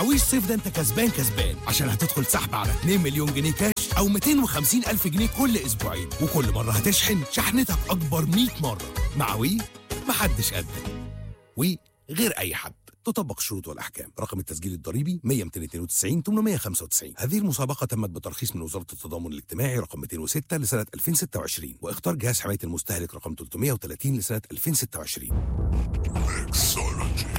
ويش صيف ده انت كسبان كسبان عشان هتدخل سحب على 2 مليون جنيه كاش او 250 الف جنيه كل اسبوعين وكل مره هتشحن شحنتك اكبر 100 مره مع وي محدش قدك وي غير اي حد تطبق الشروط والاحكام رقم التسجيل الضريبي 100 292 895 هذه المسابقه تمت بترخيص من وزاره التضامن الاجتماعي رقم 206 لسنه 2026 واختار جهاز حمايه المستهلك رقم 330 لسنه 2026